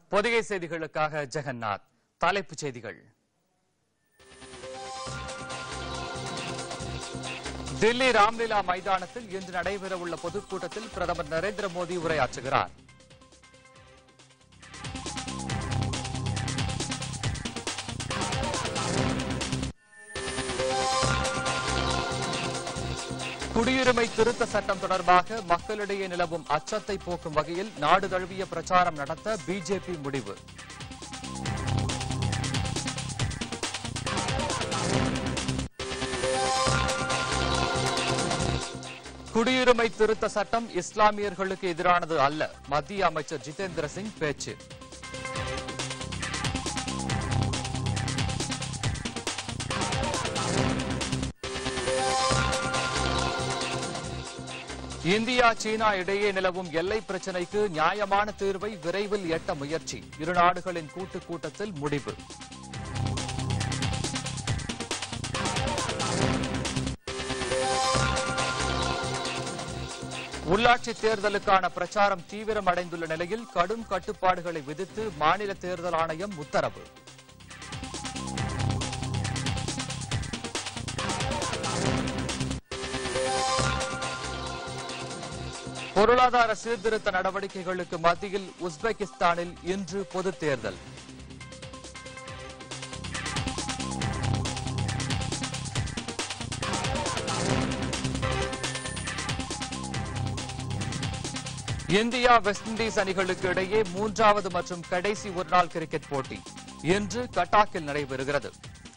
பொதிகை செய்திகளுக்காக ஜெகநாத் தலைப்புச் செய்திகள் தில்லி ராம்லீலா மைதானத்தில் இன்று நடைபெறவுள்ள பொதுக்கூட்டத்தில் பிரதமர் நரேந்திர மோடி உரையாற்றுகிறார் குடியுரிமை திருத்த சட்டம் தொடர்பாக மக்களிடையே நிலவும் அச்சத்தை போக்கும் வகையில் நாடு தழுவிய பிரச்சாரம் நடத்த பிஜேபி முடிவு குடியுரிமை திருத்த சட்டம் இஸ்லாமியர்களுக்கு எதிரானது அல்ல மத்திய அமைச்சர் ஜிதேந்திர சிங் பேச்சு இந்தியா சீனா இடையே நிலவும் எல்லை பிரச்சினைக்கு நியாயமான தீர்வை விரைவில் எட்ட முயற்சி இரு நாடுகளின் கூட்டு கூட்டத்தில் முடிவு உள்ளாட்சி தேர்தலுக்கான பிரச்சாரம் தீவிரமடைந்துள்ள நிலையில் கடும் கட்டுப்பாடுகளை விதித்து மாநில தேர்தல் ஆணையம் உத்தரவு பொருளாதார சீர்திருத்த நடவடிக்கைகளுக்கு மத்தியில் உஸ்பெகிஸ்தானில் இன்று பொதுத் தேர்தல் இந்தியா வெஸ்ட் இண்டீஸ் அணிகளுக்கு இடையே மூன்றாவது மற்றும் கடைசி ஒருநாள் கிரிக்கெட் போட்டி இன்று கட்டாக்கில் நடைபெறுகிறது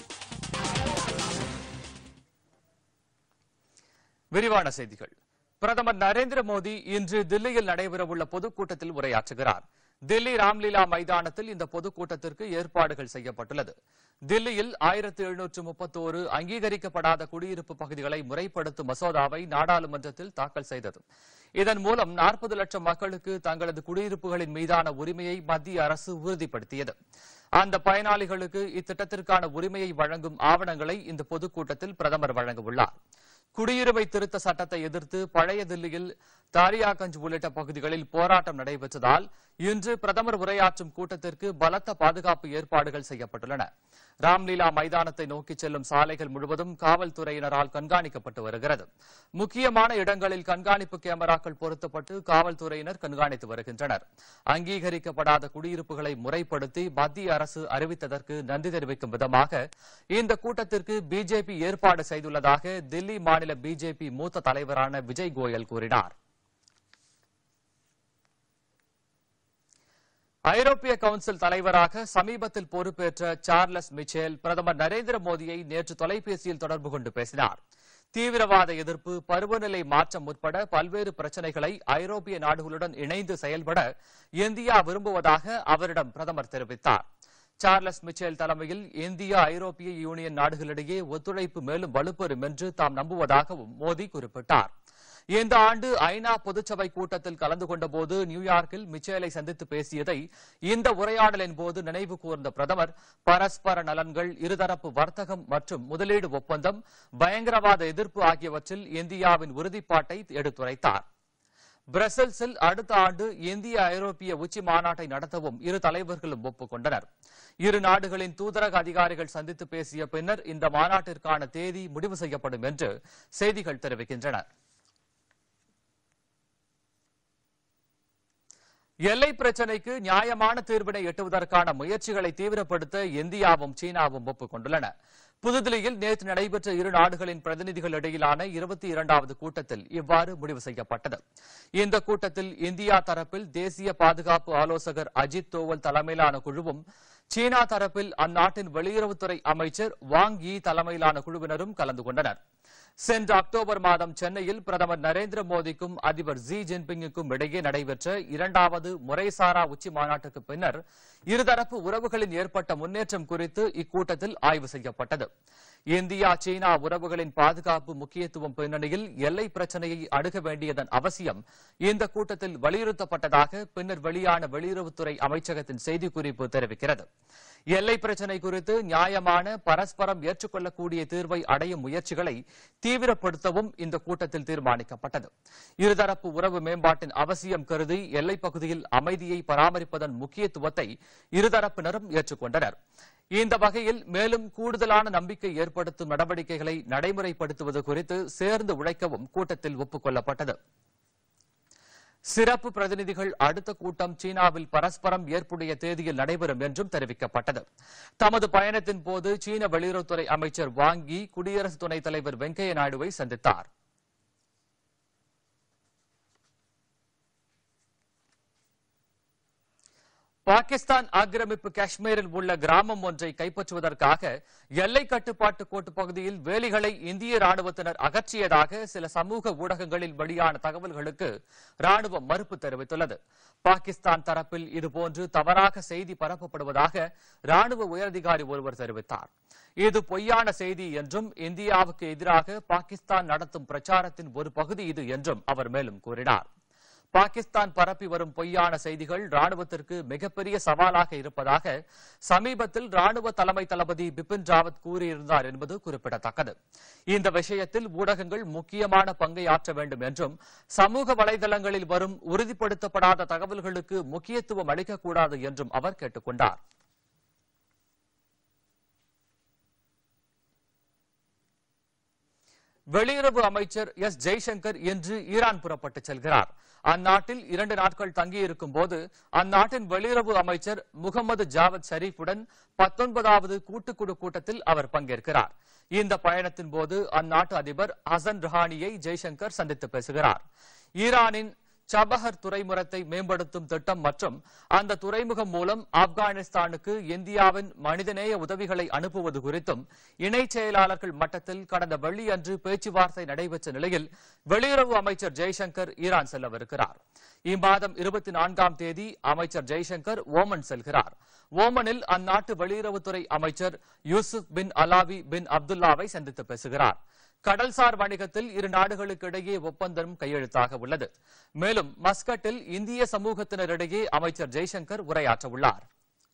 விரிவான செய்திகள் பிரதமர் நரேந்திர மோடி இன்று தில்லியில் நடைபெறவுள்ள பொதுக்கூட்டத்தில் உரையாற்றுகிறார் தில்லி ராம்லீலா மைதானத்தில் இந்த பொதுக்கூட்டத்திற்கு ஏற்பாடுகள் செய்யப்பட்டுள்ளது தில்லியில் ஆயிரத்து எழுநூற்று முப்பத்தோரு அங்கீகரிக்கப்படாத குடியிருப்பு பகுதிகளை முறைப்படுத்தும் மசோதாவை நாடாளுமன்றத்தில் தாக்கல் செய்தது இதன் மூலம் நாற்பது லட்சம் மக்களுக்கு தங்களது குடியிருப்புகளின் மீதான உரிமையை மத்திய அரசு உறுதிப்படுத்தியது அந்த பயனாளிகளுக்கு இத்திட்டத்திற்கான உரிமையை வழங்கும் ஆவணங்களை இந்த பொதுக்கூட்டத்தில் பிரதமர் வழங்கவுள்ளார் குடியுரிமை திருத்த சட்டத்தை எதிர்த்து பழைய தில்லியில் தாரியாகஞ்ச் உள்ளிட்ட பகுதிகளில் போராட்டம் நடைபெற்றதால் இன்று பிரதமர் உரையாற்றும் கூட்டத்திற்கு பலத்த பாதுகாப்பு ஏற்பாடுகள் செய்யப்பட்டுள்ளன ராம்லீலா மைதானத்தை நோக்கி செல்லும் சாலைகள் முழுவதும் காவல்துறையினரால் கண்காணிக்கப்பட்டு வருகிறது முக்கியமான இடங்களில் கண்காணிப்பு கேமராக்கள் பொருத்தப்பட்டு காவல்துறையினர் கண்காணித்து வருகின்றனர் அங்கீகரிக்கப்படாத குடியிருப்புகளை முறைப்படுத்தி மத்திய அரசு அறிவித்ததற்கு நன்றி தெரிவிக்கும் விதமாக இந்த கூட்டத்திற்கு பிஜேபி ஏற்பாடு செய்துள்ளதாக தில்லி மாநில பிஜேபி மூத்த தலைவரான விஜய் கோயல் கூறினார் ஐரோப்பிய கவுன்சில் தலைவராக சமீபத்தில் பொறுப்பேற்ற சார்லஸ் மிச்சேல் பிரதமர் நரேந்திர மோடியை நேற்று தொலைபேசியில் தொடர்பு கொண்டு பேசினார் தீவிரவாத எதிர்ப்பு பருவநிலை மாற்றம் உட்பட பல்வேறு பிரச்சனைகளை ஐரோப்பிய நாடுகளுடன் இணைந்து செயல்பட இந்தியா விரும்புவதாக அவரிடம் பிரதமர் தெரிவித்தார் சார்லஸ் மிச்சேல் தலைமையில் இந்தியா ஐரோப்பிய யூனியன் நாடுகளிடையே ஒத்துழைப்பு மேலும் வலுப்பெறும் என்று தாம் நம்புவதாகவும் மோடி குறிப்பிட்டார் இந்த ஆண்டு ஐநா பொதுச்சபை கூட்டத்தில் கலந்து கொண்டபோது நியூயார்க்கில் மிச்சேலை சந்தித்து பேசியதை இந்த உரையாடலின் போது நினைவு கூர்ந்த பிரதமர் பரஸ்பர நலன்கள் இருதரப்பு வர்த்தகம் மற்றும் முதலீடு ஒப்பந்தம் பயங்கரவாத எதிர்ப்பு ஆகியவற்றில் இந்தியாவின் உறுதிப்பாட்டை எடுத்துரைத்தார் பிரசல்ஸில் அடுத்த ஆண்டு இந்திய ஐரோப்பிய உச்சி மாநாட்டை நடத்தவும் இரு தலைவர்களும் ஒப்புக்கொண்டனர் இரு நாடுகளின் தூதரக அதிகாரிகள் சந்தித்து பேசிய பின்னர் இந்த மாநாட்டிற்கான தேதி முடிவு செய்யப்படும் என்று செய்திகள் தெரிவிக்கின்றன எல்லை பிரச்சினைக்கு நியாயமான தீர்வினை எட்டுவதற்கான முயற்சிகளை தீவிரப்படுத்த இந்தியாவும் சீனாவும் ஒப்புக் கொண்டுள்ளன புதுதில்லியில் நேற்று நடைபெற்ற இரு நாடுகளின் பிரதிநிதிகள் இடையிலான இருபத்தி இரண்டாவது கூட்டத்தில் இவ்வாறு முடிவு செய்யப்பட்டது இந்த கூட்டத்தில் இந்தியா தரப்பில் தேசிய பாதுகாப்பு ஆலோசகர் அஜித் தோவல் தலைமையிலான குழுவும் சீனா தரப்பில் அந்நாட்டின் வெளியுறவுத்துறை அமைச்சர் வாங் யி தலைமையிலான குழுவினரும் கலந்து கொண்டனர் சென்ற அக்டோபர் மாதம் சென்னையில் பிரதமர் நரேந்திர மோடிக்கும் அதிபர் ஜி ஜின்பிங்குக்கும் இடையே நடைபெற்ற இரண்டாவது முறைசாரா உச்சி மாநாட்டுக்கு பின்னர் இருதரப்பு உறவுகளில் ஏற்பட்ட முன்னேற்றம் குறித்து இக்கூட்டத்தில் ஆய்வு செய்யப்பட்டது இந்தியா சீனா உறவுகளின் பாதுகாப்பு முக்கியத்துவம் பின்னணியில் எல்லை பிரச்சனையை அணுக வேண்டியதன் அவசியம் இந்த கூட்டத்தில் வலியுறுத்தப்பட்டதாக பின்னர் வெளியான வெளியுறவுத்துறை அமைச்சகத்தின் செய்திக்குறிப்பு தெரிவிக்கிறது எல்லை பிரச்சினை குறித்து நியாயமான பரஸ்பரம் ஏற்றுக்கொள்ளக்கூடிய தீர்வை அடையும் முயற்சிகளை தீவிரப்படுத்தவும் இந்த கூட்டத்தில் தீர்மானிக்கப்பட்டது இருதரப்பு உறவு மேம்பாட்டின் அவசியம் கருதி எல்லைப் பகுதியில் அமைதியை பராமரிப்பதன் முக்கியத்துவத்தை இருதரப்பினரும் ஏற்றுக்கொண்டனர் இந்த வகையில் மேலும் கூடுதலான நம்பிக்கை ஏற்படுத்தும் நடவடிக்கைகளை நடைமுறைப்படுத்துவது குறித்து சேர்ந்து உழைக்கவும் கூட்டத்தில் ஒப்புக் கொள்ளப்பட்டது சிறப்பு பிரதிநிதிகள் அடுத்த கூட்டம் சீனாவில் பரஸ்பரம் ஏற்புடைய தேதியில் நடைபெறும் என்றும் தெரிவிக்கப்பட்டது தமது பயணத்தின் போது சீன வெளியுறவுத்துறை அமைச்சர் வாங்கி குடியரசு துணைத் தலைவர் வெங்கையா நாயுடுவை சந்தித்தார் பாகிஸ்தான் ஆக்கிரமிப்பு காஷ்மீரில் உள்ள கிராமம் ஒன்றை கைப்பற்றுவதற்காக எல்லை கட்டுப்பாட்டு கோட்டு பகுதியில் வேலிகளை இந்திய ராணுவத்தினர் அகற்றியதாக சில சமூக ஊடகங்களில் வெளியான தகவல்களுக்கு ராணுவம் மறுப்பு தெரிவித்துள்ளது பாகிஸ்தான் தரப்பில் இதுபோன்று தவறாக செய்தி பரப்பப்படுவதாக ராணுவ உயரதிகாரி ஒருவர் தெரிவித்தார் இது பொய்யான செய்தி என்றும் இந்தியாவுக்கு எதிராக பாகிஸ்தான் நடத்தும் பிரச்சாரத்தின் ஒரு பகுதி இது என்றும் அவர் மேலும் கூறினார் பாகிஸ்தான் பரப்பி வரும் பொய்யான செய்திகள் ராணுவத்திற்கு மிகப்பெரிய சவாலாக இருப்பதாக சமீபத்தில் ராணுவ தலைமை தளபதி பிபின் ராவத் கூறியிருந்தார் என்பது குறிப்பிடத்தக்கது இந்த விஷயத்தில் ஊடகங்கள் முக்கியமான பங்கை ஆற்ற வேண்டும் என்றும் சமூக வலைதளங்களில் வரும் உறுதிப்படுத்தப்படாத தகவல்களுக்கு முக்கியத்துவம் அளிக்கக்கூடாது என்றும் அவர் கேட்டுக் கொண்டார் வெளியுறவு அமைச்சர் எஸ் ஜெய்சங்கர் இன்று ஈரான் புறப்பட்டு செல்கிறார் அந்நாட்டில் இரண்டு நாட்கள் தங்கியிருக்கும் போது அந்நாட்டின் வெளியுறவு அமைச்சர் முகமது ஜாவத் ஷரீஃபுடன் பத்தொன்பதாவது கூட்டுக்குழு கூட்டத்தில் அவர் பங்கேற்கிறார் இந்த பயணத்தின் போது அந்நாட்டு அதிபர் ஹசன் ருஹானியை ஜெய்சங்கர் சந்தித்து பேசுகிறார் ஈரானின் சபஹர் துறைமுகத்தை மேம்படுத்தும் திட்டம் மற்றும் அந்த துறைமுகம் மூலம் ஆப்கானிஸ்தானுக்கு இந்தியாவின் மனிதநேய உதவிகளை அனுப்புவது குறித்தும் இணைச் செயலாளர்கள் மட்டத்தில் கடந்த வெள்ளியன்று பேச்சுவார்த்தை நடைபெற்ற நிலையில் வெளியுறவு அமைச்சர் ஜெய்சங்கர் ஈரான் செல்லவிருக்கிறார் இம்மாதம் இருபத்தி நான்காம் தேதி அமைச்சர் ஜெய்சங்கர் ஓமன் செல்கிறார் ஓமனில் அந்நாட்டு வெளியுறவுத்துறை அமைச்சர் யூசுப் பின் அலாவி பின் அப்துல்லாவை சந்தித்து பேசுகிறார் கடல்சார் வணிகத்தில் இரு நாடுகளுக்கு இடையே ஒப்பந்தம் கையெழுத்தாக உள்ளது மேலும் மஸ்கட்டில் இந்திய சமூகத்தினரிடையே அமைச்சர் ஜெய்சங்கர் உரையாற்ற உள்ளார்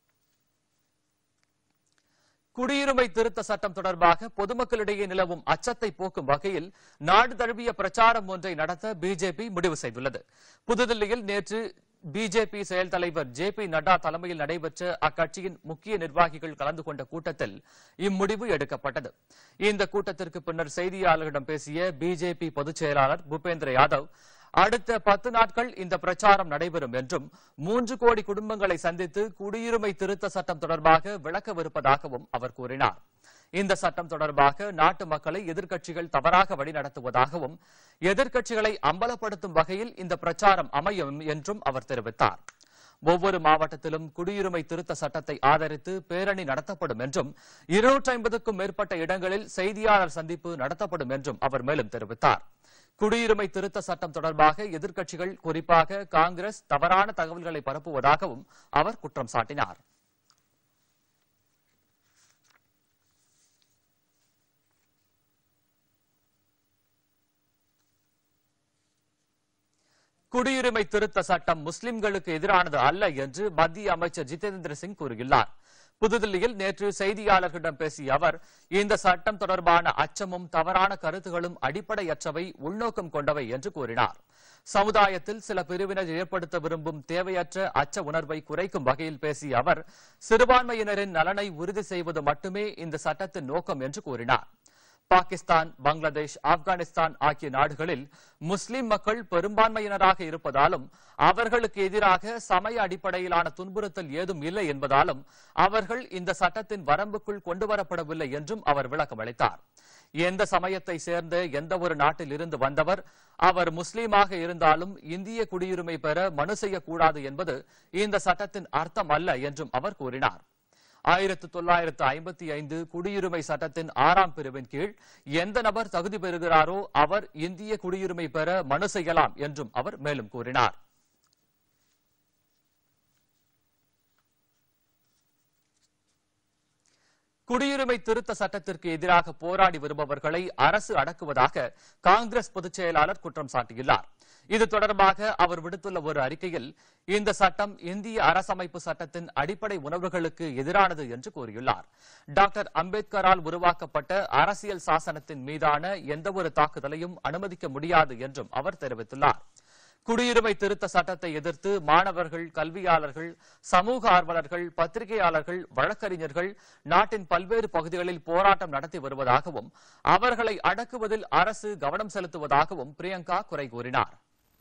குடியுரிமை திருத்த சட்டம் தொடர்பாக பொதுமக்களிடையே நிலவும் அச்சத்தை போக்கும் வகையில் நாடு தழுவிய பிரச்சாரம் ஒன்றை நடத்த பிஜேபி முடிவு செய்துள்ளது புதுதில்லியில் நேற்று பிஜேபி செயல் தலைவர் ஜே பி நட்டா தலைமையில் நடைபெற்ற அக்கட்சியின் முக்கிய நிர்வாகிகள் கலந்து கொண்ட கூட்டத்தில் இம்முடிவு எடுக்கப்பட்டது இந்த கூட்டத்திற்கு பின்னர் செய்தியாளர்களிடம் பேசிய பிஜேபி பொதுச் செயலாளர் பூபேந்திர யாதவ் அடுத்த பத்து நாட்கள் இந்த பிரச்சாரம் நடைபெறும் என்றும் மூன்று கோடி குடும்பங்களை சந்தித்து குடியுரிமை திருத்த சட்டம் தொடர்பாக விளக்கவிருப்பதாகவும் அவர் கூறினார் இந்த சட்டம் தொடர்பாக நாட்டு மக்களை எதிர்க்கட்சிகள் தவறாக வழிநடத்துவதாகவும் எதிர்க்கட்சிகளை அம்பலப்படுத்தும் வகையில் இந்த பிரச்சாரம் அமையும் என்றும் அவர் தெரிவித்தார் ஒவ்வொரு மாவட்டத்திலும் குடியுரிமை திருத்த சட்டத்தை ஆதரித்து பேரணி நடத்தப்படும் என்றும் இருநூற்றி ஐம்பதுக்கும் மேற்பட்ட இடங்களில் செய்தியாளர் சந்திப்பு நடத்தப்படும் என்றும் அவர் மேலும் தெரிவித்தார் குடியுரிமை திருத்த சட்டம் தொடர்பாக எதிர்க்கட்சிகள் குறிப்பாக காங்கிரஸ் தவறான தகவல்களை பரப்புவதாகவும் அவர் குற்றம் சாட்டினார் குடியுரிமை திருத்த சட்டம் முஸ்லிம்களுக்கு எதிரானது அல்ல என்று மத்திய அமைச்சர் ஜிதேந்திர சிங் கூறியுள்ளார் புதுதில்லியில் நேற்று செய்தியாளர்களிடம் பேசிய அவர் இந்த சட்டம் தொடர்பான அச்சமும் தவறான கருத்துகளும் அடிப்படையற்றவை உள்நோக்கம் கொண்டவை என்று கூறினார் சமுதாயத்தில் சில பிரிவினர் ஏற்படுத்த விரும்பும் தேவையற்ற அச்ச உணர்வை குறைக்கும் வகையில் பேசிய அவர் சிறுபான்மையினரின் நலனை உறுதி செய்வது மட்டுமே இந்த சட்டத்தின் நோக்கம் என்று கூறினார் பாகிஸ்தான் பங்களாதேஷ் ஆப்கானிஸ்தான் ஆகிய நாடுகளில் முஸ்லிம் மக்கள் பெரும்பான்மையினராக இருப்பதாலும் அவர்களுக்கு எதிராக சமய அடிப்படையிலான துன்புறுத்தல் ஏதும் இல்லை என்பதாலும் அவர்கள் இந்த சட்டத்தின் வரம்புக்குள் கொண்டுவரப்படவில்லை என்றும் அவர் விளக்கம் அளித்தார் எந்த சமயத்தை சேர்ந்த எந்த ஒரு நாட்டில் இருந்து வந்தவர் அவர் முஸ்லீமாக இருந்தாலும் இந்திய குடியுரிமை பெற மனு செய்யக்கூடாது என்பது இந்த சட்டத்தின் அர்த்தம் அல்ல என்றும் அவர் கூறினார் ஆயிரத்து தொள்ளாயிரத்து ஐம்பத்தி ஐந்து குடியுரிமை சட்டத்தின் ஆறாம் பிரிவின் கீழ் எந்த நபர் தகுதி பெறுகிறாரோ அவர் இந்திய குடியுரிமை பெற மனு செய்யலாம் என்றும் அவர் மேலும் கூறினார் குடியுரிமை திருத்த சட்டத்திற்கு எதிராக போராடி வருபவர்களை அரசு அடக்குவதாக காங்கிரஸ் பொதுச் செயலாளர் குற்றம் சாட்டியுள்ளார் இது தொடர்பாக அவர் விடுத்துள்ள ஒரு அறிக்கையில் இந்த சட்டம் இந்திய அரசமைப்பு சட்டத்தின் அடிப்படை உணர்வுகளுக்கு எதிரானது என்று கூறியுள்ளார் டாக்டர் அம்பேத்கரால் உருவாக்கப்பட்ட அரசியல் சாசனத்தின் மீதான எந்தவொரு தாக்குதலையும் அனுமதிக்க முடியாது என்றும் அவர் தெரிவித்துள்ளார் குடியுரிமை திருத்த சட்டத்தை எதிர்த்து மாணவர்கள் கல்வியாளர்கள் சமூக ஆர்வலர்கள் பத்திரிகையாளர்கள் வழக்கறிஞர்கள் நாட்டின் பல்வேறு பகுதிகளில் போராட்டம் நடத்தி வருவதாகவும் அவர்களை அடக்குவதில் அரசு கவனம் செலுத்துவதாகவும் பிரியங்கா குறை கூறினார்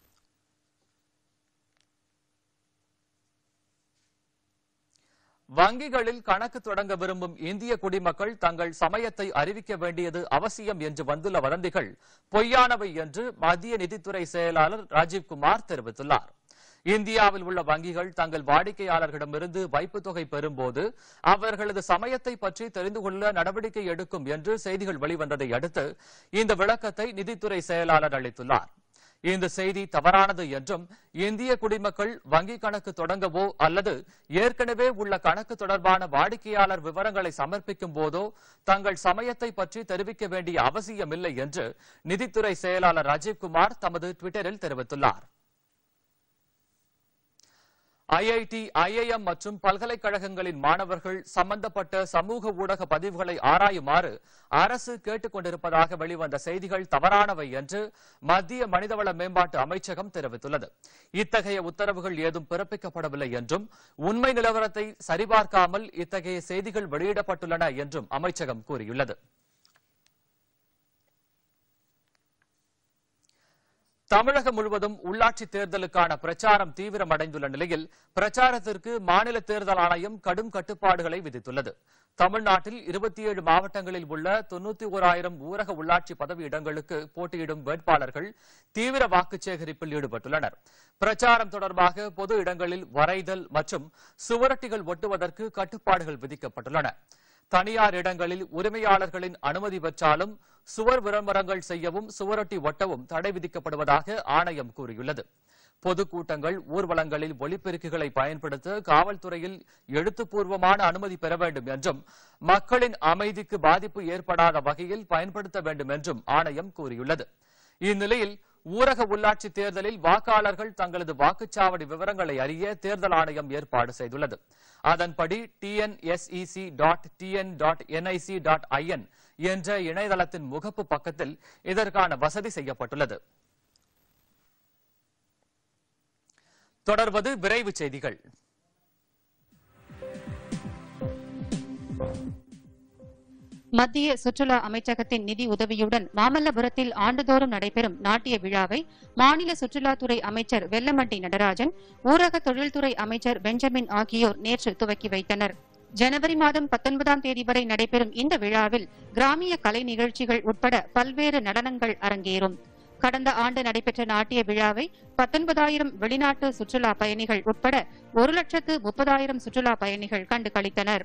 வங்கிகளில் கணக்கு தொடங்க விரும்பும் இந்திய குடிமக்கள் தங்கள் சமயத்தை அறிவிக்க வேண்டியது அவசியம் என்று வந்துள்ள வதந்திகள் பொய்யானவை என்று மத்திய நிதித்துறை செயலாளர் ராஜீவ்குமார் தெரிவித்துள்ளார் இந்தியாவில் உள்ள வங்கிகள் தங்கள் வாடிக்கையாளர்களிடமிருந்து வைப்புத் தொகை பெறும்போது அவர்களது சமயத்தை பற்றி தெரிந்து கொள்ள நடவடிக்கை எடுக்கும் என்று செய்திகள் வெளிவந்ததை அடுத்து இந்த விளக்கத்தை நிதித்துறை செயலாளர் அளித்துள்ளார் இந்த செய்தி தவறானது என்றும் இந்திய குடிமக்கள் வங்கிக் கணக்கு தொடங்கவோ அல்லது ஏற்கனவே உள்ள கணக்கு தொடர்பான வாடிக்கையாளர் விவரங்களை சமர்ப்பிக்கும் போதோ தங்கள் சமயத்தை பற்றி தெரிவிக்க வேண்டிய அவசியமில்லை என்று நிதித்துறை செயலாளர் ராஜீவ்குமார் தமது டுவிட்டரில் தெரிவித்துள்ளார் ஐஐடி ஐஐஎம் மற்றும் பல்கலைக்கழகங்களின் மாணவர்கள் சம்பந்தப்பட்ட சமூக ஊடக பதிவுகளை ஆராயுமாறு அரசு கேட்டுக் கொண்டிருப்பதாக வெளிவந்த செய்திகள் தவறானவை என்று மத்திய மனிதவள மேம்பாட்டு அமைச்சகம் தெரிவித்துள்ளது இத்தகைய உத்தரவுகள் ஏதும் பிறப்பிக்கப்படவில்லை என்றும் உண்மை நிலவரத்தை சரிபார்க்காமல் இத்தகைய செய்திகள் வெளியிடப்பட்டுள்ளன என்றும் அமைச்சகம் கூறியுள்ளது தமிழகம் முழுவதும் உள்ளாட்சி தேர்தலுக்கான பிரச்சாரம் தீவிரமடைந்துள்ள நிலையில் பிரச்சாரத்திற்கு மாநில தேர்தல் ஆணையம் கடும் கட்டுப்பாடுகளை விதித்துள்ளது தமிழ்நாட்டில் இருபத்தி ஏழு மாவட்டங்களில் உள்ள தொன்னூத்தி ஓராயிரம் ஊரக உள்ளாட்சி பதவி இடங்களுக்கு போட்டியிடும் வேட்பாளர்கள் தீவிர வாக்கு சேகரிப்பில் ஈடுபட்டுள்ளனர் பிரச்சாரம் தொடர்பாக பொது இடங்களில் வரைதல் மற்றும் சுவரட்டிகள் ஒட்டுவதற்கு கட்டுப்பாடுகள் விதிக்கப்பட்டுள்ளன தனியார் இடங்களில் உரிமையாளர்களின் அனுமதி பெற்றாலும் சுவர் விளம்பரங்கள் செய்யவும் சுவரொட்டி ஒட்டவும் தடை விதிக்கப்படுவதாக ஆணையம் கூறியுள்ளது பொதுக்கூட்டங்கள் ஊர்வலங்களில் ஒலிபெருக்குகளை பயன்படுத்த காவல்துறையில் எழுத்துப்பூர்வமான அனுமதி பெற வேண்டும் என்றும் மக்களின் அமைதிக்கு பாதிப்பு ஏற்படாத வகையில் பயன்படுத்த வேண்டும் என்றும் ஆணையம் கூறியுள்ளது இந்நிலையில் ஊரக உள்ளாட்சி தேர்தலில் வாக்காளர்கள் தங்களது வாக்குச்சாவடி விவரங்களை அறிய தேர்தல் ஆணையம் ஏற்பாடு செய்துள்ளது அதன்படி TNSEC dot TN dot NIC dot IN என்ற இணையதளத்தின் முகப்பு பக்கத்தில் இதற்கான வசதி செய்யப்பட்டுள்ளது தொடர்வது விரைவு செய்திகள் மத்திய சுற்றுலா அமைச்சகத்தின் நிதி உதவியுடன் மாமல்லபுரத்தில் ஆண்டுதோறும் நடைபெறும் நாட்டிய விழாவை மாநில சுற்றுலாத்துறை அமைச்சர் வெல்லமண்டி நடராஜன் ஊரக தொழில்துறை அமைச்சர் பெஞ்சமின் ஆகியோர் நேற்று துவக்கி வைத்தனர் ஜனவரி மாதம் பத்தொன்பதாம் தேதி வரை நடைபெறும் இந்த விழாவில் கிராமிய கலை நிகழ்ச்சிகள் உட்பட பல்வேறு நடனங்கள் அரங்கேறும் கடந்த ஆண்டு நடைபெற்ற நாட்டிய விழாவை பத்தொன்பதாயிரம் வெளிநாட்டு சுற்றுலா பயணிகள் உட்பட ஒரு லட்சத்து முப்பதாயிரம் சுற்றுலா பயணிகள் கண்டு களித்தனர்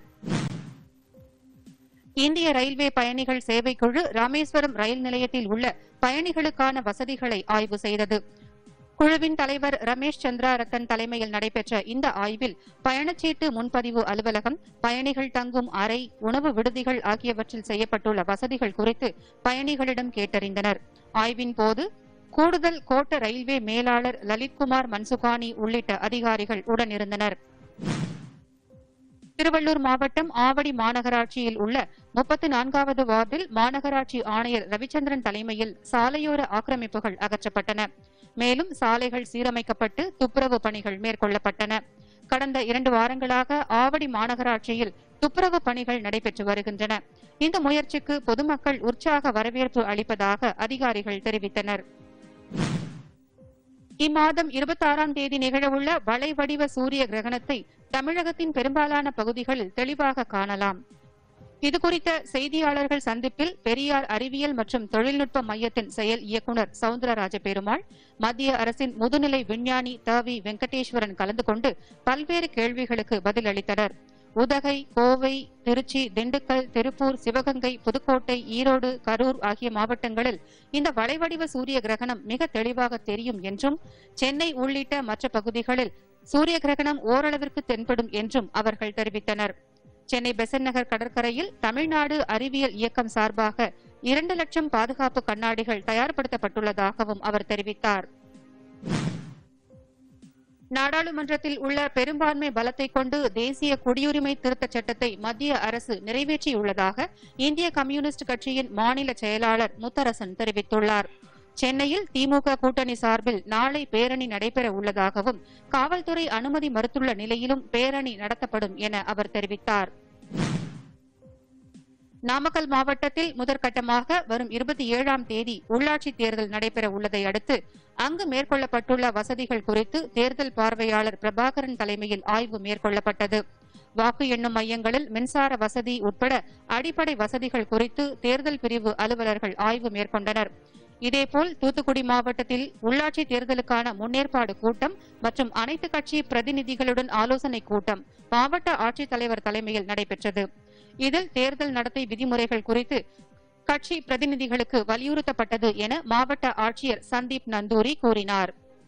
இந்திய ரயில்வே பயணிகள் சேவைக்குழு ராமேஸ்வரம் ரயில் நிலையத்தில் உள்ள பயணிகளுக்கான வசதிகளை ஆய்வு செய்தது குழுவின் தலைவர் ரமேஷ் சந்திரா ரத்தன் தலைமையில் நடைபெற்ற இந்த ஆய்வில் பயணச்சீட்டு முன்பதிவு அலுவலகம் பயணிகள் தங்கும் அறை உணவு விடுதிகள் ஆகியவற்றில் செய்யப்பட்டுள்ள வசதிகள் குறித்து பயணிகளிடம் கேட்டறிந்தனர் ஆய்வின் போது கூடுதல் கோட்ட ரயில்வே மேலாளர் லலித்குமார் மன்சுகானி உள்ளிட்ட அதிகாரிகள் உடனிருந்தனர் திருவள்ளூர் மாவட்டம் ஆவடி மாநகராட்சியில் உள்ள முப்பத்தி நான்காவது வார்டில் மாநகராட்சி ஆணையர் ரவிச்சந்திரன் தலைமையில் சாலையோர ஆக்கிரமிப்புகள் அகற்றப்பட்டன மேலும் சாலைகள் சீரமைக்கப்பட்டு துப்புரவு பணிகள் மேற்கொள்ளப்பட்டன கடந்த இரண்டு வாரங்களாக ஆவடி மாநகராட்சியில் துப்புரவு பணிகள் நடைபெற்று வருகின்றன இந்த முயற்சிக்கு பொதுமக்கள் உற்சாக வரவேற்பு அளிப்பதாக அதிகாரிகள் தெரிவித்தனர் இம்மாதம் இருபத்தாறாம் தேதி நிகழவுள்ள வளைவடிவ சூரிய கிரகணத்தை தமிழகத்தின் பெரும்பாலான பகுதிகளில் தெளிவாக காணலாம் இதுகுறித்த செய்தியாளர்கள் சந்திப்பில் பெரியார் அறிவியல் மற்றும் தொழில்நுட்ப மையத்தின் செயல் இயக்குநர் சவுந்தரராஜ பெருமாள் மத்திய அரசின் முதுநிலை விஞ்ஞானி த வி வெங்கடேஸ்வரன் கலந்து கொண்டு பல்வேறு கேள்விகளுக்கு பதிலளித்தனர் உதகை கோவை திருச்சி திண்டுக்கல் திருப்பூர் சிவகங்கை புதுக்கோட்டை ஈரோடு கரூர் ஆகிய மாவட்டங்களில் இந்த வளைவடிவ சூரிய கிரகணம் மிக தெளிவாக தெரியும் என்றும் சென்னை உள்ளிட்ட மற்ற பகுதிகளில் சூரிய கிரகணம் ஓரளவிற்கு தென்படும் என்றும் அவர்கள் தெரிவித்தனர் சென்னை பெசன்ட் நகர் கடற்கரையில் தமிழ்நாடு அறிவியல் இயக்கம் சார்பாக இரண்டு லட்சம் பாதுகாப்பு கண்ணாடிகள் தயார்படுத்தப்பட்டுள்ளதாகவும் அவர் தெரிவித்தார் நாடாளுமன்றத்தில் உள்ள பெரும்பான்மை பலத்தை கொண்டு தேசிய குடியுரிமை திருத்தச் சட்டத்தை மத்திய அரசு நிறைவேற்றியுள்ளதாக இந்திய கம்யூனிஸ்ட் கட்சியின் மாநில செயலாளர் முத்தரசன் தெரிவித்துள்ளார் சென்னையில் திமுக கூட்டணி சார்பில் நாளை பேரணி நடைபெற உள்ளதாகவும் காவல்துறை அனுமதி மறுத்துள்ள நிலையிலும் பேரணி நடத்தப்படும் என அவர் தெரிவித்தார் நாமக்கல் மாவட்டத்தில் முதற்கட்டமாக வரும் இருபத்தி ஏழாம் தேதி உள்ளாட்சி தேர்தல் நடைபெற உள்ளதை அடுத்து அங்கு மேற்கொள்ளப்பட்டுள்ள வசதிகள் குறித்து தேர்தல் பார்வையாளர் பிரபாகரன் தலைமையில் ஆய்வு மேற்கொள்ளப்பட்டது வாக்கு எண்ணும் மையங்களில் மின்சார வசதி உட்பட அடிப்படை வசதிகள் குறித்து தேர்தல் பிரிவு அலுவலர்கள் ஆய்வு மேற்கொண்டனர் இதேபோல் தூத்துக்குடி மாவட்டத்தில் உள்ளாட்சி தேர்தலுக்கான முன்னேற்பாடு கூட்டம் மற்றும் அனைத்து கட்சி பிரதிநிதிகளுடன் ஆலோசனை கூட்டம் மாவட்ட ஆட்சித்தலைவர் தலைமையில் நடைபெற்றது இதில் தேர்தல் நடத்தை விதிமுறைகள் குறித்து கட்சி பிரதிநிதிகளுக்கு வலியுறுத்தப்பட்டது என மாவட்ட ஆட்சியர் சந்தீப் நந்தூரி கூறினார்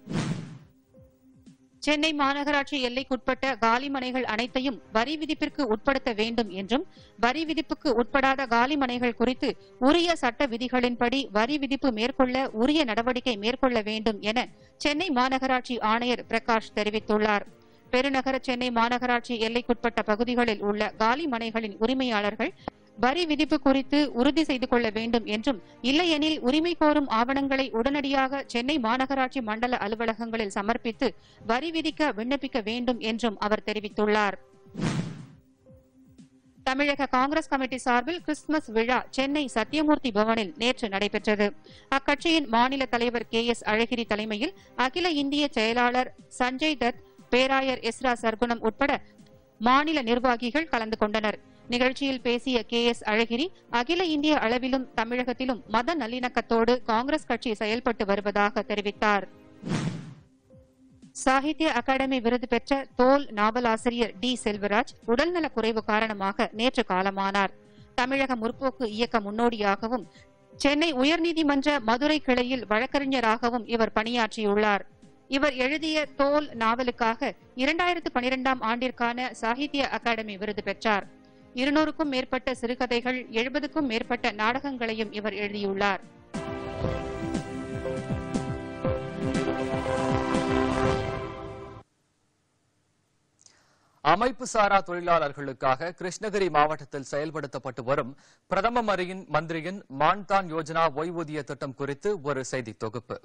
சென்னை மாநகராட்சி எல்லைக்குட்பட்ட காலிமனைகள் அனைத்தையும் வரி விதிப்பிற்கு உட்படுத்த வேண்டும் என்றும் வரி விதிப்புக்கு உட்படாத காலிமனைகள் குறித்து உரிய சட்ட விதிகளின்படி வரி விதிப்பு மேற்கொள்ள உரிய நடவடிக்கை மேற்கொள்ள வேண்டும் என சென்னை மாநகராட்சி ஆணையர் பிரகாஷ் தெரிவித்துள்ளார் பெருநகர சென்னை மாநகராட்சி எல்லைக்குட்பட்ட பகுதிகளில் உள்ள காலி மனைகளின் உரிமையாளர்கள் வரி விதிப்பு குறித்து உறுதி செய்து கொள்ள வேண்டும் என்றும் இல்லையெனில் உரிமை கோரும் ஆவணங்களை உடனடியாக சென்னை மாநகராட்சி மண்டல அலுவலகங்களில் சமர்ப்பித்து வரி விதிக்க விண்ணப்பிக்க வேண்டும் என்றும் அவர் தெரிவித்துள்ளார் தமிழக காங்கிரஸ் கமிட்டி சார்பில் கிறிஸ்துமஸ் விழா சென்னை சத்தியமூர்த்தி பவனில் நேற்று நடைபெற்றது அக்கட்சியின் மாநில தலைவர் கே எஸ் அழகிரி தலைமையில் அகில இந்திய செயலாளர் சஞ்சய் தத் பேராயர் எஸ்ரா சர்க்குணம் உட்பட மாநில நிர்வாகிகள் கலந்து கொண்டனர் நிகழ்ச்சியில் பேசிய கே எஸ் அழகிரி அகில இந்திய அளவிலும் தமிழகத்திலும் மத நல்லிணக்கத்தோடு காங்கிரஸ் கட்சி செயல்பட்டு வருவதாக தெரிவித்தார் சாகித்ய அகாடமி விருது பெற்ற தோல் நாவலாசிரியர் டி செல்வராஜ் உடல்நலக் குறைவு காரணமாக நேற்று காலமானார் தமிழக முற்போக்கு இயக்க முன்னோடியாகவும் சென்னை உயர்நீதிமன்ற மதுரை கிளையில் வழக்கறிஞராகவும் இவர் பணியாற்றியுள்ளார் இவர் எழுதிய தோல் நாவலுக்காக இரண்டாயிரத்து பனிரெண்டாம் ஆண்டிற்கான சாகித்ய அகாடமி விருது பெற்றார் இருநூறுக்கும் மேற்பட்ட சிறுகதைகள் எழுபதுக்கும் மேற்பட்ட நாடகங்களையும் இவர் எழுதியுள்ளார் அமைப்பு சாரா தொழிலாளர்களுக்காக கிருஷ்ணகிரி மாவட்டத்தில் செயல்படுத்தப்பட்டு வரும் பிரதம மரியின் மந்திரியின் மான்தான் யோஜனா ஓய்வூதிய திட்டம் குறித்து ஒரு செய்தி தொகுப்பு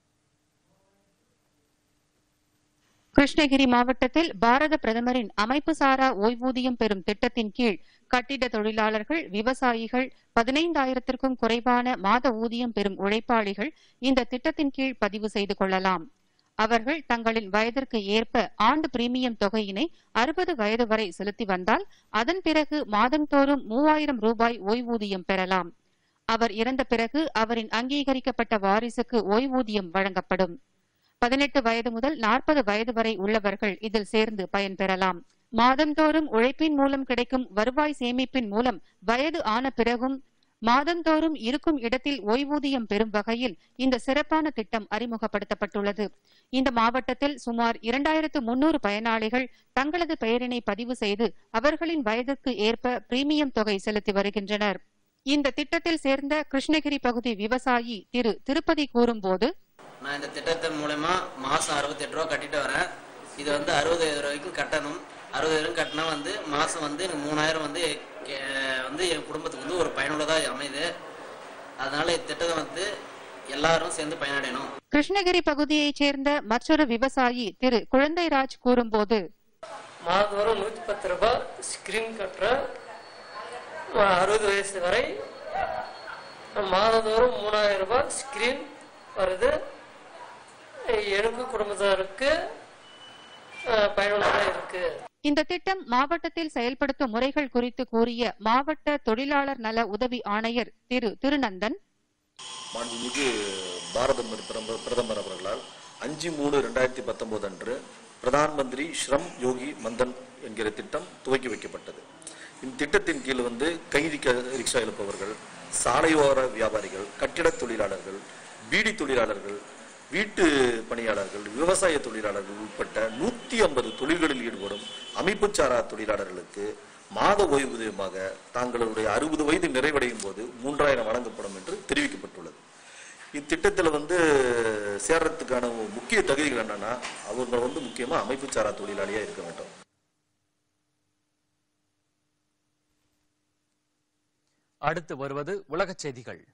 கிருஷ்ணகிரி மாவட்டத்தில் பாரத பிரதமரின் அமைப்பு சாரா ஓய்வூதியம் பெறும் திட்டத்தின் கீழ் கட்டிட தொழிலாளர்கள் விவசாயிகள் பதினைந்தாயிரத்திற்கும் குறைவான மாத ஊதியம் பெறும் உழைப்பாளிகள் இந்த திட்டத்தின் கீழ் பதிவு செய்து கொள்ளலாம் அவர்கள் தங்களின் வயதிற்கு ஏற்ப ஆண்டு பிரீமியம் தொகையினை அறுபது வயது வரை செலுத்தி வந்தால் அதன் பிறகு மாதந்தோறும் மூவாயிரம் ரூபாய் ஓய்வூதியம் பெறலாம் அவர் இறந்த பிறகு அவரின் அங்கீகரிக்கப்பட்ட வாரிசுக்கு ஓய்வூதியம் வழங்கப்படும் பதினெட்டு வயது முதல் நாற்பது வயது வரை உள்ளவர்கள் இதில் சேர்ந்து பயன்பெறலாம் மாதந்தோறும் உழைப்பின் மூலம் கிடைக்கும் வருவாய் சேமிப்பின் மூலம் வயது ஆன பிறகும் மாதந்தோறும் இருக்கும் இடத்தில் ஓய்வூதியம் பெறும் வகையில் இந்த சிறப்பான திட்டம் அறிமுகப்படுத்தப்பட்டுள்ளது இந்த மாவட்டத்தில் சுமார் இரண்டாயிரத்து முன்னூறு பயனாளிகள் தங்களது பெயரினை பதிவு செய்து அவர்களின் வயதுக்கு ஏற்ப பிரீமியம் தொகை செலுத்தி வருகின்றனர் இந்த திட்டத்தில் சேர்ந்த கிருஷ்ணகிரி பகுதி விவசாயி திரு திருப்பதி கூறும்போது நான் இந்த திட்டத்தின் மூலயமா மாதம் அறுபத்தெட்டு ரூபா கட்டிட்டு வரேன் இது வந்து அறுபதாயிரம் ரூபாய்க்கு கட்டணும் அறுபதாயிரம் கட்டினா வந்து மாதம் வந்து எனக்கு மூணாயிரம் வந்து கே- வந்து என் குடும்பத்துக்கு வந்து ஒரு பயனுள்ளதாக அமையுது அதனால இத்திட்டத்தை வந்து எல்லாரும் சேர்ந்து பயனடையணும் கிருஷ்ணகிரி பகுதியைச் சேர்ந்த மற்றொரு விவசாயி திரு குழந்தைராஜ் கூறும்போது மாதந்தோறும் நூற்றி பத்து ரூபாய் ஸ்கிரீன் கட்டுறேன் அறுபது வயசு வரை மாதந்தோறும் மூணாயிரம் ரூபாய் ஸ்கிரீன் வருது எனக்கு குடும்பத்தாருக்கு அஹ், பயனுள்ளதாக இருக்கு இந்த திட்டம் மாவட்டத்தில் செயல்படுத்தும் முறைகள் குறித்து கூறிய மாவட்ட தொழிலாளர் நல உதவி ஆணையர் திரு திருநந்தன் மாண்புமிகு பாரத பிரதமர் பிரதமர் அவர்களால் அஞ்சு மூணு ரெண்டாயிரத்தி பத்தொன்பது அன்று பிரதான் மந்திரி ஸ்ரம் யோகி மந்தன் என்கிற திட்டம் துவக்கி வைக்கப்பட்டது இந்த திட்டத்தின் கீழ் வந்து கை ரிக்க- ரிக்ஷா எழுப்பவர்கள் சாலையோர வியாபாரிகள் கட்டிடத் தொழிலாளர்கள் பீடி தொழிலாளர்கள் வீட்டு பணியாளர்கள் விவசாய தொழிலாளர்கள் உட்பட்ட நூத்தி ஐம்பது தொழில்களில் ஈடுபடும் அமைப்புச்சாரா தொழிலாளர்களுக்கு மாத ஓய்வூதியமாக தாங்களுடைய அறுபது வயது நிறைவடையும் போது மூன்றாயிரம் வழங்கப்படும் என்று தெரிவிக்கப்பட்டுள்ளது இத்திட்டத்தில் வந்து சேர்றதுக்கான முக்கிய தகுதிகள் என்னன்னா அவங்க வந்து முக்கியமா அமைப்பு சாரா தொழிலாளியா இருக்க வேண்டும் அடுத்து வருவது உலகச் செய்திகள்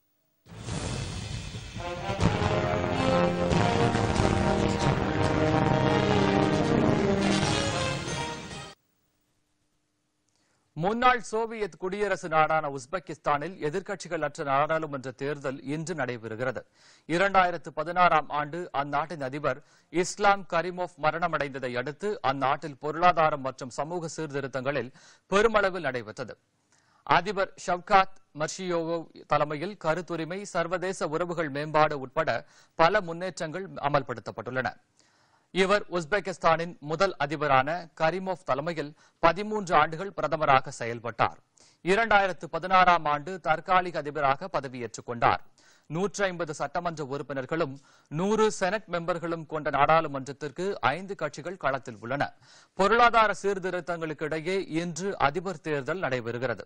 முன்னாள் சோவியத் குடியரசு நாடான உஸ்பெகிஸ்தானில் எதிர்க்கட்சிகள் அற்ற நாடாளுமன்ற தேர்தல் இன்று நடைபெறுகிறது இரண்டாயிரத்து பதினாறாம் ஆண்டு அந்நாட்டின் அதிபர் இஸ்லாம் கரிமோவ் மரணமடைந்ததை அடுத்து அந்நாட்டில் பொருளாதாரம் மற்றும் சமூக சீர்திருத்தங்களில் பெருமளவில் நடைபெற்றது அதிபர் ஷவ்காத் மர்ஷியோவோ தலைமையில் கருத்துரிமை சர்வதேச உறவுகள் மேம்பாடு உட்பட பல முன்னேற்றங்கள் அமல்படுத்தப்பட்டுள்ளன இவர் உஸ்பெகிஸ்தானின் முதல் அதிபரான கரிமோவ் தலைமையில் பதிமூன்று ஆண்டுகள் பிரதமராக செயல்பட்டார் இரண்டாயிரத்து பதினாறாம் ஆண்டு தற்காலிக அதிபராக பதவியேற்றுக் கொண்டார் நூற்றி ஐம்பது சட்டமன்ற உறுப்பினர்களும் நூறு செனட் மெம்பர்களும் கொண்ட நாடாளுமன்றத்திற்கு ஐந்து கட்சிகள் களத்தில் உள்ளன பொருளாதார சீர்திருத்தங்களுக்கு இடையே இன்று அதிபர் தேர்தல் நடைபெறுகிறது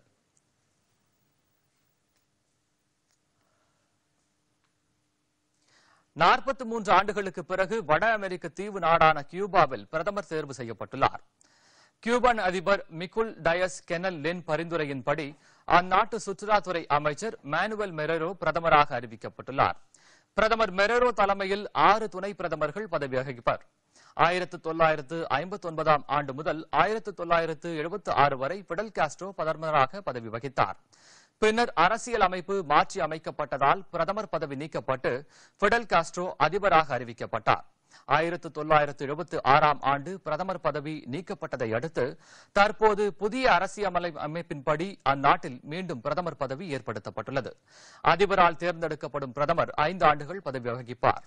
நாற்பத்தி மூன்று ஆண்டுகளுக்கு பிறகு வட அமெரிக்க தீவு நாடான கியூபாவில் பிரதமர் தேர்வு செய்யப்பட்டுள்ளார் கியூபன் அதிபர் மிகுல் டயஸ் கெனல் லென் பரிந்துரையின்படி அந்நாட்டு சுற்றுலாத்துறை அமைச்சர் மேனுவல் மெரரோ பிரதமராக அறிவிக்கப்பட்டுள்ளார் பிரதமர் மெரரோ தலைமையில் ஆறு துணை பிரதமர்கள் பதவி வகிப்பர் ஆயிரத்து தொள்ளாயிரத்து ஐம்பத்தி ஒன்பதாம் ஆண்டு முதல் ஆயிரத்து தொள்ளாயிரத்து எழுபத்தி ஆறு வரை பிடல் காஸ்ட்ரோ பிரதமராக பதவி வகித்தார் பின்னர் அரசியல் அமைப்பு மாற்றி அமைக்கப்பட்டதால் பிரதமர் பதவி நீக்கப்பட்டு பிடல் காஸ்ட்ரோ அதிபராக அறிவிக்கப்பட்டார் ஆயிரத்து தொள்ளாயிரத்து எழுபத்தி ஆறாம் ஆண்டு பிரதமர் பதவி நீக்கப்பட்டதை அடுத்து தற்போது புதிய அரசியல் அமைப்பின்படி அந்நாட்டில் மீண்டும் பிரதமர் பதவி ஏற்படுத்தப்பட்டுள்ளது அதிபரால் தேர்ந்தெடுக்கப்படும் பிரதமர் ஐந்து ஆண்டுகள் பதவி வகிப்பார்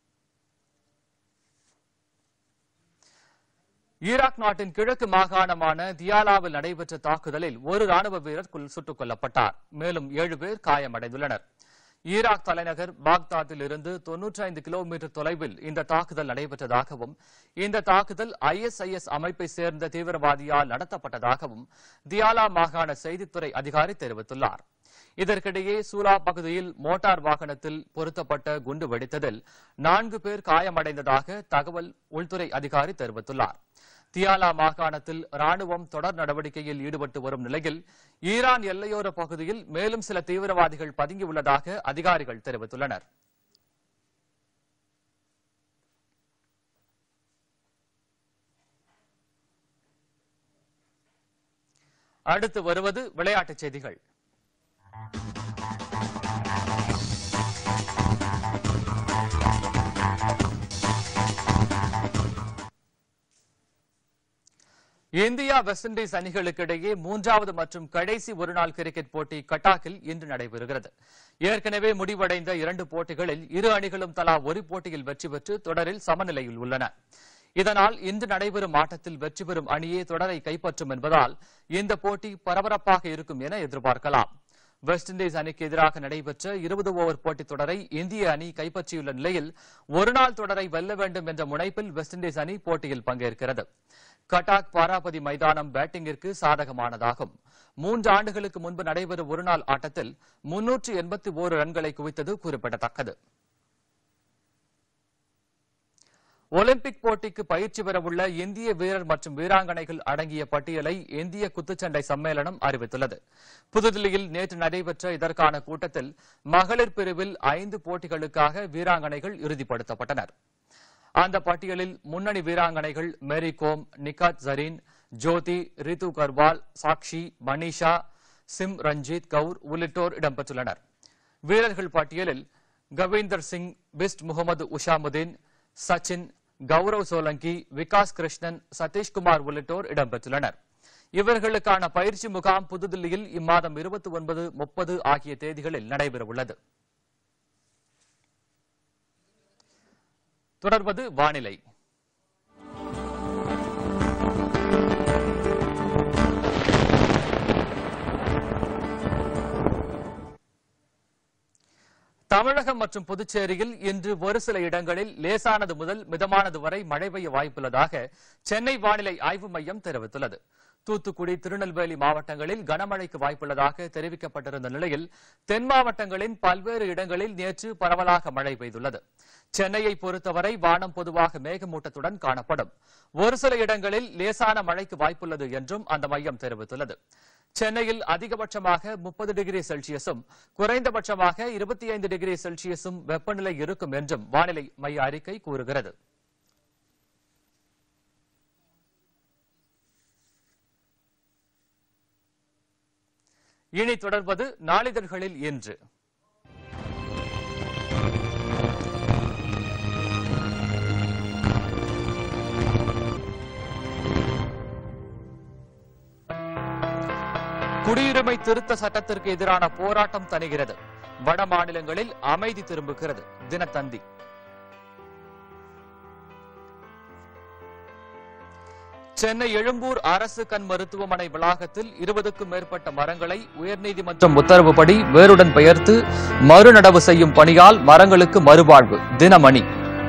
ஈராக் நாட்டின் கிழக்கு மாகாணமான தியாலாவில் நடைபெற்ற தாக்குதலில் ஒரு ராணுவ வீரர் கொல்- சுட்டுக் கொல்லப்பட்டார் மேலும் ஏழு பேர் காயமடைந்துள்ளனர் ஈராக் தலைநகர் பாக்தாத்தில் இருந்து தொன்னூற்றி ஐந்து கிலோமீட்டர் தொலைவில் இந்த தாக்குதல் நடைபெற்றதாகவும் இந்த தாக்குதல் ஐஎஸ்ஐஎஸ் அமைப்பை சேர்ந்த தீவிரவாதியால் நடத்தப்பட்டதாகவும் தியாலா மாகாண செய்தித்துறை அதிகாரி தெரிவித்துள்ளார் இதற்கிடையே சூலா பகுதியில் மோட்டார் வாகனத்தில் பொருத்தப்பட்ட குண்டு வெடித்ததில் நான்கு பேர் காயமடைந்ததாக தகவல் உள்துறை அதிகாரி தெரிவித்துள்ளார் தியாலா மாகாணத்தில் ராணுவம் தொடர் நடவடிக்கையில் ஈடுபட்டு வரும் நிலையில் ஈரான் எல்லையோர பகுதியில் மேலும் சில தீவிரவாதிகள் பதுங்கியுள்ளதாக அதிகாரிகள் தெரிவித்துள்ளனர் அடுத்து வருவது விளையாட்டுச் செய்திகள் இந்தியா வெஸ்ட் இண்டீஸ் அணிகளுக்கு இடையே மூன்றாவது மற்றும் கடைசி ஒருநாள் கிரிக்கெட் போட்டி கட்டாக்கில் இன்று நடைபெறுகிறது ஏற்கனவே முடிவடைந்த இரண்டு போட்டிகளில் இரு அணிகளும் தலா ஒரு போட்டியில் வெற்றி பெற்று தொடரில் சமநிலையில் உள்ளன இதனால் இன்று நடைபெறும் ஆட்டத்தில் வெற்றி பெறும் அணியே தொடரை கைப்பற்றும் என்பதால் இந்த போட்டி பரபரப்பாக இருக்கும் என எதிர்பார்க்கலாம் வெஸ்ட் இண்டீஸ் அணிக்கு எதிராக நடைபெற்ற இருபது ஓவர் போட்டித் தொடரை இந்திய அணி கைப்பற்றியுள்ள நிலையில் ஒருநாள் தொடரை வெல்ல வேண்டும் என்ற முனைப்பில் வெஸ்ட் இண்டீஸ் அணி போட்டியில் பங்கேற்கிறது கட்டாக் பாராபதி மைதானம் பேட்டிங்கிற்கு சாதகமானதாகும் மூன்று ஆண்டுகளுக்கு முன்பு நடைபெறும் ஒருநாள் ஆட்டத்தில் முன்னூற்று எண்பத்தி ஓரு ரன்களை குவித்தது குறிப்பிடத்தக்கது ஒலிம்பிக் போட்டிக்கு பயிற்சி பெறவுள்ள இந்திய வீரர் மற்றும் வீராங்கனைகள் அடங்கிய பட்டியலை இந்திய குத்துச்சண்டை சம்மேளனம் அறிவித்துள்ளது புதுதில்லியில் நேற்று நடைபெற்ற இதற்கான கூட்டத்தில் மகளிர் பிரிவில் ஐந்து போட்டிகளுக்காக வீராங்கனைகள் இறுதிப்படுத்தப்பட்டனர் அந்த பட்டியலில் முன்னணி வீராங்கனைகள் மேரி கோம் நிகாத் ஜரீன் ஜோதி ரிது கர்வால் சாக்ஷி மனிஷா சிம் ரஞ்சித் கவுர் உள்ளிட்டோர் இடம்பெற்றுள்ளனர் வீரர்கள் பட்டியலில் கவீந்தர் சிங் பிஸ்ட் முகமது உஷாமுதீன் சச்சின் கௌரவ் சோலங்கி விகாஸ் கிருஷ்ணன் சதீஷ்குமார் உள்ளிட்டோர் இடம்பெற்றுள்ளனர் இவர்களுக்கான பயிற்சி முகாம் புதுதில்லியில் இம்மாதம் இருபத்தி ஒன்பது முப்பது ஆகிய தேதிகளில் நடைபெறவுள்ளது தொடர்வது வானிலை தமிழகம் மற்றும் புதுச்சேரியில் இன்று ஒரு சில இடங்களில் லேசானது முதல் மிதமானது வரை மழை பெய்ய வாய்ப்புள்ளதாக சென்னை வானிலை ஆய்வு மையம் தெரிவித்துள்ளது தூத்துக்குடி திருநெல்வேலி மாவட்டங்களில் கனமழைக்கு வாய்ப்புள்ளதாக தெரிவிக்கப்பட்டிருந்த நிலையில் தென் மாவட்டங்களின் பல்வேறு இடங்களில் நேற்று பரவலாக மழை பெய்துள்ளது சென்னையை பொறுத்தவரை வானம் பொதுவாக மேகமூட்டத்துடன் காணப்படும் ஒரு சில இடங்களில் லேசான மழைக்கு வாய்ப்புள்ளது என்றும் அந்த மையம் தெரிவித்துள்ளது சென்னையில் அதிகபட்சமாக முப்பது டிகிரி செல்சியஸும் குறைந்தபட்சமாக இருபத்தி ஐந்து டிகிரி செல்சியஸும் வெப்பநிலை இருக்கும் என்றும் வானிலை மைய அறிக்கை கூறுகிறது இனி தொடர்வது நாளிதழ்களில் இன்று குடியுரிமை திருத்த சட்டத்திற்கு எதிரான போராட்டம் தணிகிறது வட மாநிலங்களில் அமைதி திரும்புகிறது தினத்தந்தி சென்னை எழும்பூர் அரசு கண் மருத்துவமனை வளாகத்தில் இருபதுக்கும் மேற்பட்ட மரங்களை உயர்நீதிமன்றம் உத்தரவுப்படி வேருடன் பெயர்த்து மறுநடவு செய்யும் பணியால் மரங்களுக்கு மறுவாழ்வு தினமணி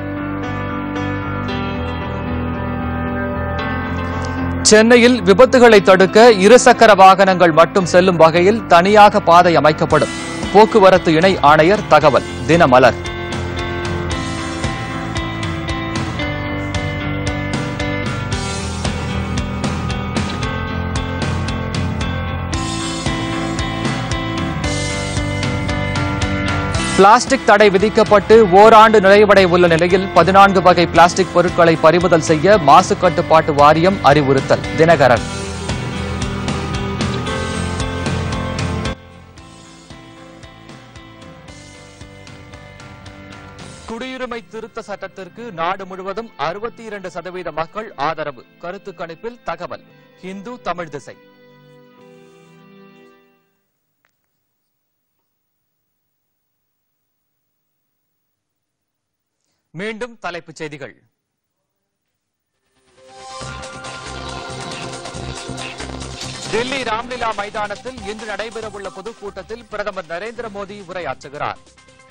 சென்னையில் விபத்துகளை தடுக்க இருசக்கர வாகனங்கள் மட்டும் செல்லும் வகையில் தனியாக பாதை அமைக்கப்படும் போக்குவரத்து இணை ஆணையர் தகவல் தினமலர் பிளாஸ்டிக் தடை விதிக்கப்பட்டு ஓராண்டு நிறைவடை உள்ள நிலையில் பதினான்கு வகை பிளாஸ்டிக் பொருட்களை பறிமுதல் செய்ய மாசு கட்டுப்பாட்டு வாரியம் அறிவுறுத்தல் தினகரன் குடியுரிமை திருத்த சட்டத்திற்கு நாடு முழுவதும் அறுபத்தி இரண்டு சதவீத மக்கள் ஆதரவு கருத்து கணிப்பில் தகவல் இந்து தமிழ் திசை மீண்டும் தலைப்புச் செய்திகள் டெல்லி ராம்லீலா மைதானத்தில் இன்று நடைபெறவுள்ள பொதுக்கூட்டத்தில் பிரதமர் நரேந்திர மோடி உரையாற்றுகிறார்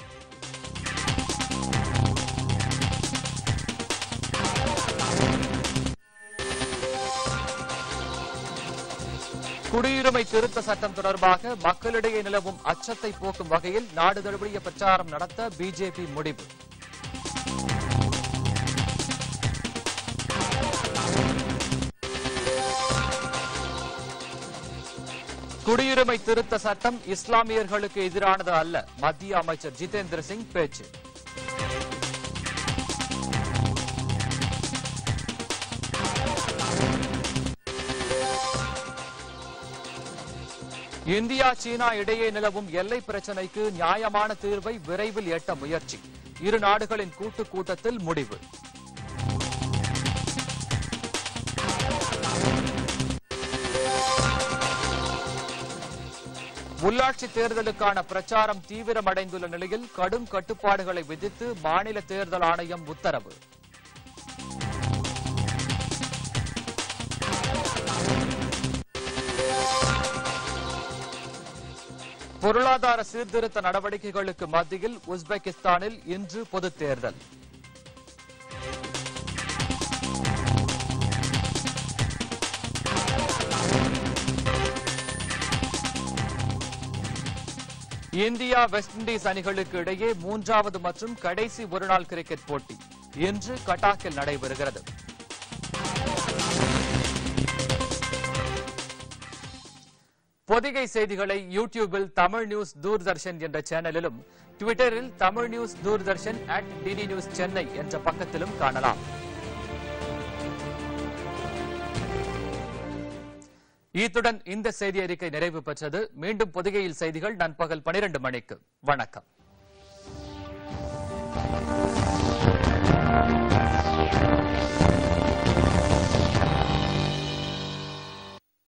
குடியுரிமை திருத்த சட்டம் தொடர்பாக மக்களிடையே நிலவும் அச்சத்தை போக்கும் வகையில் நாடு தழுவிய பிரச்சாரம் நடத்த பிஜேபி முடிவு குடியுரிமை திருத்த சட்டம் இஸ்லாமியர்களுக்கு எதிரானது அல்ல மத்திய அமைச்சர் ஜிதேந்திர சிங் பேச்சு இந்தியா சீனா இடையே நிலவும் எல்லை பிரச்சினைக்கு நியாயமான தீர்வை விரைவில் எட்ட முயற்சி இரு நாடுகளின் கூட்டு கூட்டத்தில் முடிவு உள்ளாட்சி தேர்தலுக்கான பிரச்சாரம் தீவிரமடைந்துள்ள நிலையில் கடும் கட்டுப்பாடுகளை விதித்து மாநில தேர்தல் ஆணையம் உத்தரவு பொருளாதார சீர்திருத்த நடவடிக்கைகளுக்கு மத்தியில் உஸ்பெகிஸ்தானில் இன்று பொதுத் தேர்தல் இந்தியா வெஸ்ட் இண்டீஸ் அணிகளுக்கு இடையே மூன்றாவது மற்றும் கடைசி ஒருநாள் கிரிக்கெட் போட்டி இன்று கட்டாக்கில் நடைபெறுகிறது பொதிகை செய்திகளை யூடியூபில் தமிழ் நியூஸ் தூர்தர்ஷன் என்ற சேனலிலும் ட்விட்டரில் Tamil news Doordarshan at DD news Chennai என்ற பக்கத்திலும் காணலாம் இத்துடன் இந்த செய்தி அறிக்கை நிறைவு பெற்றது மீண்டும் பொதிகையில் செய்திகள் நண்பகல் பனிரெண்டு மணிக்கு வணக்கம்